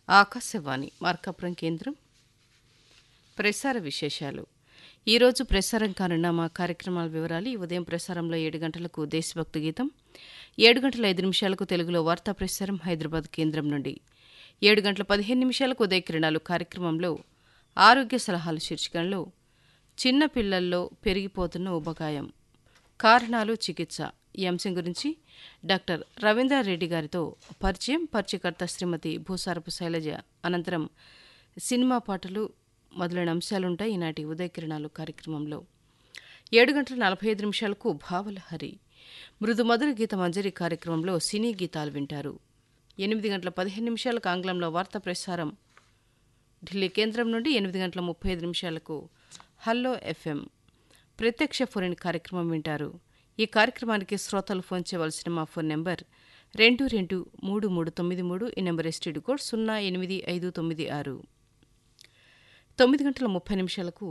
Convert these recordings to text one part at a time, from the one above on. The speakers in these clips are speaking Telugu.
ఆకాశవాణి మార్కాపురం కేంద్రం ప్రసార విశేషాలు ఈరోజు ప్రసారం కానున్న మా కార్యక్రమాల వివరాలు ఈ ఉదయం ప్రసారంలో ఏడు గంటలకు దేశభక్తి గీతం ఏడు గంటల ఐదు నిమిషాలకు తెలుగులో వార్తా ప్రసారం హైదరాబాద్ కేంద్రం నుండి ఏడు గంటల పదిహేను నిమిషాలకు ఉదయ కిరణాలు కార్యక్రమంలో ఆరోగ్య సలహాలు శీర్షికల్లో చిన్న పిల్లల్లో పెరిగిపోతున్న ఉబకాయం కారణాలు చికిత్స ఈ అంశం గురించి డాక్టర్ రవీంద్రారెడ్డి గారితో పరిచయం పరిచయకర్త శ్రీమతి భూసారపు శైలజ అనంతరం సినిమా పాటలు మొదలైన అంశాలుంటాయి ఈనాటి ఉదయకిరణాలు కార్యక్రమంలో ఏడు గంటల నలభై ఐదు నిమిషాలకు భావలహరి మృదు మధుర గీత మంజరి కార్యక్రమంలో సినీ గీతాలు వింటారు ఎనిమిది గంటల పదిహేను నిమిషాలకు ఆంగ్లంలో వార్తా ప్రసారం ఢిల్లీ కేంద్రం నుండి ఎనిమిది గంటల ముప్పై ఐదు నిమిషాలకు హల్లో ఎఫ్ఎం ప్రత్యక్ష ఫోన్ కార్యక్రమం వింటారు ఈ కార్యక్రమానికి శ్రోతలు ఫోన్ చేయవలసిన మా ఫోన్ నెంబర్ రెండు రెండు మూడు మూడు తొమ్మిది మూడు ఈ నెంబర్ ఎస్టీడీ కోడ్ సున్నా ఎనిమిది ఐదు తొమ్మిది ఆరు తొమ్మిది గంటల ముప్పై నిమిషాలకు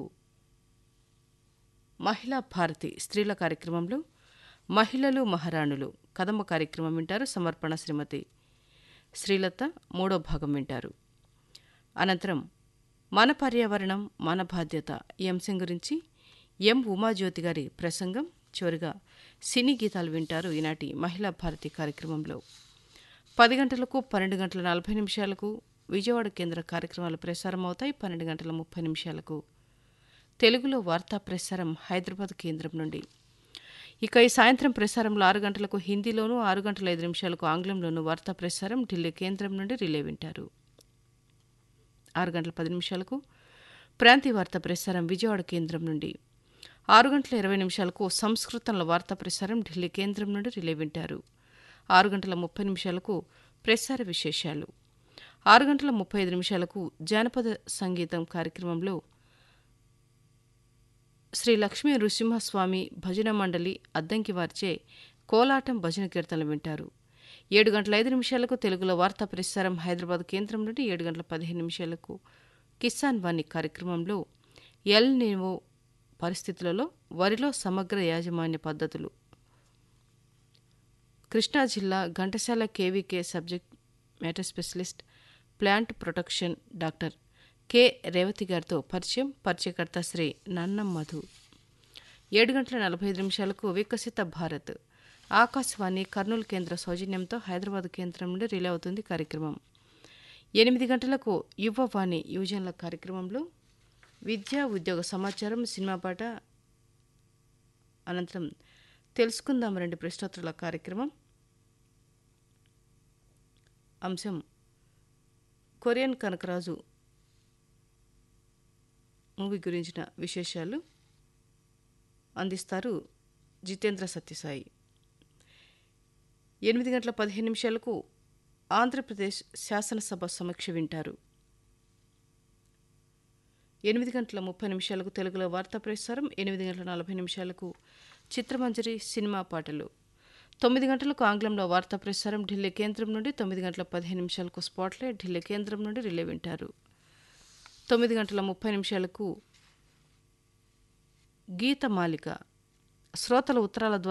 మహిళా భారతి స్త్రీల కార్యక్రమంలో మహిళలు మహారాణులు కదంబ కార్యక్రమం వింటారు సమర్పణ శ్రీమతి శ్రీలత మూడో భాగం వింటారు అనంతరం మన పర్యావరణం మన బాధ్యత ఈ అంశం గురించి ఎం ఉమాజ్యోతి గారి ప్రసంగం చివరిగా సినీ గీతాలు వింటారు ఈనాటి మహిళా భారతి కార్యక్రమంలో పది గంటలకు పన్నెండు గంటల నలభై నిమిషాలకు విజయవాడ కేంద్ర కార్యక్రమాలు ప్రసారం అవుతాయి పన్నెండు గంటల ముప్పై నిమిషాలకు తెలుగులో వార్తా ప్రసారం హైదరాబాద్ కేంద్రం నుండి ఇక ఈ సాయంత్రం ప్రసారంలో ఆరు గంటలకు హిందీలోనూ ఆరు గంటల ఐదు నిమిషాలకు ఆంగ్లంలోనూ వార్తా ప్రసారం ఢిల్లీ కేంద్రం నుండి రిలే వింటారు ఆరు గంటల పది నిమిషాలకు ప్రాంతీయ వార్తా ప్రసారం విజయవాడ కేంద్రం నుండి ఆరు గంటల ఇరవై నిమిషాలకు సంస్కృతంలో వార్తా ప్రసారం ఢిల్లీ కేంద్రం నుండి రిలే వింటారు ఆరు గంటల ముప్పై నిమిషాలకు ప్రసార విశేషాలు ఆరు గంటల ముప్పై ఐదు నిమిషాలకు జానపద సంగీతం కార్యక్రమంలో శ్రీ లక్ష్మీ నృసింహస్వామి భజన మండలి అద్దంకి వారిచే కోలాటం భజన కీర్తనలు వింటారు ఏడు గంటల ఐదు నిమిషాలకు తెలుగులో వార్తా ప్రసారం హైదరాబాద్ కేంద్రం నుండి ఏడు గంటల పదిహేను నిమిషాలకు కిసాన్ వాణి కార్యక్రమంలో ఎల్ నివో పరిస్థితులలో వరిలో సమగ్ర యాజమాన్య పద్ధతులు కృష్ణా జిల్లా Ghantasala KVK subject matter specialist plant protection doctor K Revathi గారితో పరిచయం పరిచయకర్త శ్రీ నన్నం మధు ఏడు గంటల నలభై ఐదు నిమిషాలకు వికసిత భారత్ ఆకాశవాణి కర్నూలు కేంద్ర సౌజన్యంతో హైదరాబాద్ కేంద్రం నుండి రిలే అవుతుంది కార్యక్రమం ఎనిమిది గంటలకు యువవాణి యువజనుల కార్యక్రమంలో విద్యా ఉద్యోగ సమాచారం సినిమా పాట అనంతరం తెలుసుకుందాం రెండు ప్రశ్నోత్తరాల కార్యక్రమం అంశం కొరియన్ కనకరాజు మూవీ గురించిన విశేషాలు అందిస్తారు జితేంద్ర సత్యసాయి ఎనిమిది గంటల పదిహేను నిమిషాలకు ఆంధ్రప్రదేశ్ శాసనసభ సమీక్ష వింటారు ఎనిమిది గంటల ముప్పై నిమిషాలకు తెలుగులో వార్తా ప్రసారం ఎనిమిది గంటల నలభై నిమిషాలకు చిత్రమంజరి సినిమా పాటలు తొమ్మిది గంటలకు ఆంగ్లంలో వార్తా ప్రసారం ఢిల్లీ కేంద్రం నుండి తొమ్మిది గంటల పదిహేను నిమిషాలకు స్పాట్లైట్ ఢిల్లీ కేంద్రం నుండి రిలే వింటారు తొమ్మిది గంటల ముప్పై నిమిషాలకు గీతమాలిక శ్రోతల ఉత్తరాల ద్వారా